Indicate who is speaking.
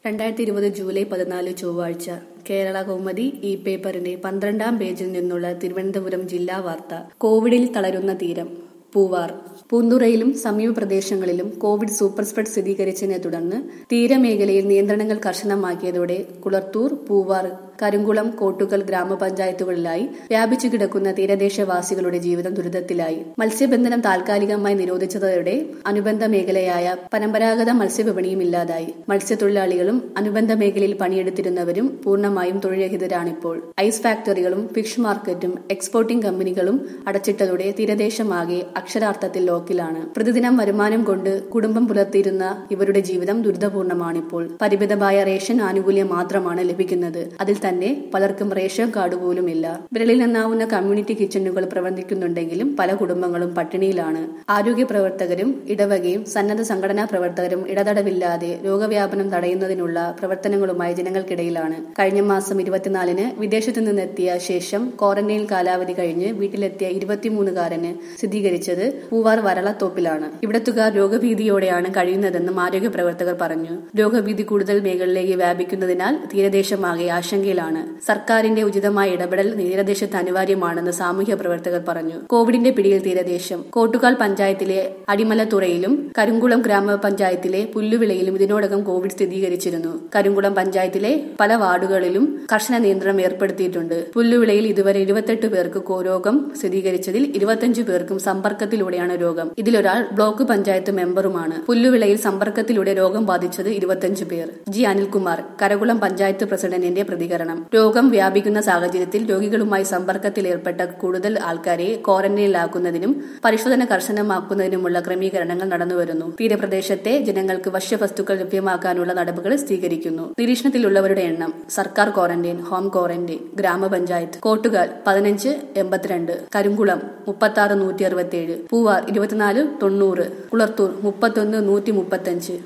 Speaker 1: രണ്ടായിരത്തി ഇരുപത് ജൂലൈ പതിനാല് ചൊവ്വാഴ്ച കേരള കൗമുദി ഈ പേപ്പറിന്റെ പന്ത്രണ്ടാം പേജിൽ നിന്നുള്ള തിരുവനന്തപുരം ജില്ലാ വാർത്ത കോവിഡിൽ തളരുന്ന തീരം പൂവാർ പൂന്തുറയിലും സമീപ പ്രദേശങ്ങളിലും കോവിഡ് സൂപ്പർ സ്പ്രെഡ് സ്ഥിരീകരിച്ചതിനെ തുടർന്ന് തീരമേഖലയിൽ നിയന്ത്രണങ്ങൾ കർശനമാക്കിയതോടെ കുളത്തൂർ പൂവാർ കരിങ്കുളം കോട്ടുകൽ ഗ്രാമപഞ്ചായത്തുകളിലായി വ്യാപിച്ചു കിടക്കുന്ന തീരദേശവാസികളുടെ ജീവിതം ദുരിതത്തിലായി മത്സ്യബന്ധനം താൽക്കാലികമായി നിരോധിച്ചതോടെ അനുബന്ധ മേഖലയായ പരമ്പരാഗത മത്സ്യവിപണിയും ഇല്ലാതായി മത്സ്യത്തൊഴിലാളികളും അനുബന്ധ മേഖലയിൽ പണിയെടുത്തിരുന്നവരും പൂർണ്ണമായും തൊഴിൽരഹിതരാണിപ്പോൾ ഐസ് ഫാക്ടറികളും ഫിഷ് മാർക്കറ്റും എക്സ്പോർട്ടിംഗ് കമ്പനികളും അടച്ചിട്ടതോടെ തീരദേശമാകെ അക്ഷരാർത്ഥത്തിൽ ലോക്കിലാണ് പ്രതിദിനം വരുമാനം കൊണ്ട് കുടുംബം പുലർത്തിയിരുന്ന ഇവരുടെ ജീവിതം ദുരിതപൂർണമാണിപ്പോൾ പരിമിതമായ റേഷൻ ആനുകൂല്യം മാത്രമാണ് ലഭിക്കുന്നത് അതിൽ തന്നെ പലർക്കും റേഷൻ കാർഡ് പോലും ഇല്ല വിരലിൽ നിന്നാവുന്ന കമ്മ്യൂണിറ്റി കിച്ചണുകൾ പ്രവർത്തിക്കുന്നുണ്ടെങ്കിലും പല കുടുംബങ്ങളും പട്ടിണിയിലാണ് ആരോഗ്യ പ്രവർത്തകരും ഇടവകയും സന്നദ്ധ സംഘടനാ പ്രവർത്തകരും ഇടതടവില്ലാതെ രോഗവ്യാപനം തടയുന്നതിനുള്ള പ്രവർത്തനങ്ങളുമായി ജനങ്ങൾക്കിടയിലാണ് കഴിഞ്ഞ മാസം ഇരുപത്തിനാലിന് വിദേശത്തു നിന്നെത്തിയ ശേഷം ക്വാറന്റൈൻ കാലാവധി കഴിഞ്ഞ് വീട്ടിലെത്തിയ ഇരുപത്തിമൂന്നുകാരന് സ്ഥിരീകരിച്ചത് പൂവാർ വരളത്തോപ്പിലാണ് ഇവിടത്തുകാർ രോഗഭീതിയോടെയാണ് കഴിയുന്നതെന്നും ആരോഗ്യ പ്രവർത്തകർ പറഞ്ഞു രോഗഭീതി കൂടുതൽ മേഖലയിലേക്ക് വ്യാപിക്കുന്നതിനാൽ തീരദേശമാകെ ആശങ്കയിലാണ് സർക്കാരിന്റെ ഉചിതമായ ഇടപെടൽ തീരദേശത്ത് അനിവാര്യമാണെന്ന് സാമൂഹ്യ പ്രവർത്തകർ പറഞ്ഞു കോവിഡിന്റെ പിടിയിൽ തീരദേശം കോട്ടുകാൽ പഞ്ചായത്തിലെ അടിമലത്തുറയിലും കരിങ്കുളം ഗ്രാമപഞ്ചായത്തിലെ പുല്ലുവിളയിലും ഇതിനോടകം കോവിഡ് സ്ഥിരീകരിച്ചിരുന്നു കരിങ്കുളം പഞ്ചായത്തിലെ പല വാർഡുകളിലും കർശന നിയന്ത്രണം ഏർപ്പെടുത്തിയിട്ടുണ്ട് പുല്ലുവിളയിൽ ഇതുവരെ ഇരുപത്തെട്ട് പേർക്ക് രോഗം സ്ഥിരീകരിച്ചതിൽ ഇരുപത്തിയഞ്ചു പേർക്കും സമ്പർക്കത്തിലൂടെയാണ് രോഗം ഇതിലൊരാൾ ബ്ലോക്ക് പഞ്ചായത്ത് മെമ്പറുമാണ് പുല്ലുവിളയിൽ സമ്പർക്കത്തിലൂടെ രോഗം ബാധിച്ചത് ഇരുപത്തിയഞ്ചു പേർ ജി അനിൽകുമാർ കരകുളം പഞ്ചായത്ത് പ്രസിഡന്റിന്റെ പ്രതികരണം രോഗം വ്യാപിക്കുന്ന സാഹചര്യത്തിൽ രോഗികളുമായി സമ്പർക്കത്തിൽ ഏർപ്പെട്ട കൂടുതൽ ആൾക്കാരെ ക്വാറന്റൈനിലാക്കുന്നതിനും പരിശോധന കർശനമാക്കുന്നതിനുമുള്ള ക്രമീകരണങ്ങൾ നടന്നുവരുന്നു തീരപ്രദേശത്തെ ജനങ്ങൾക്ക് ഭക്ഷ്യവസ്തുക്കൾ ലഭ്യമാക്കാനുള്ള നടപടികൾ സ്വീകരിക്കുന്നു നിരീക്ഷണത്തിലുള്ളവരുടെ എണ്ണം സർക്കാർ ക്വാറന്റൈൻ ഹോം ക്വാറന്റൈൻ ഗ്രാമപഞ്ചായത്ത് കോട്ടുകാൽ പതിനഞ്ച് എൺപത്തിരണ്ട് കരിങ്കുളം മുപ്പത്തി ആറ് നൂറ്റി അറുപത്തിയേഴ് പൂവാർ ഇരുപത്തിനാല് തൊണ്ണൂറ് കുളത്തൂർ മുപ്പത്തൊന്ന് നൂറ്റി മുപ്പത്തഞ്ച്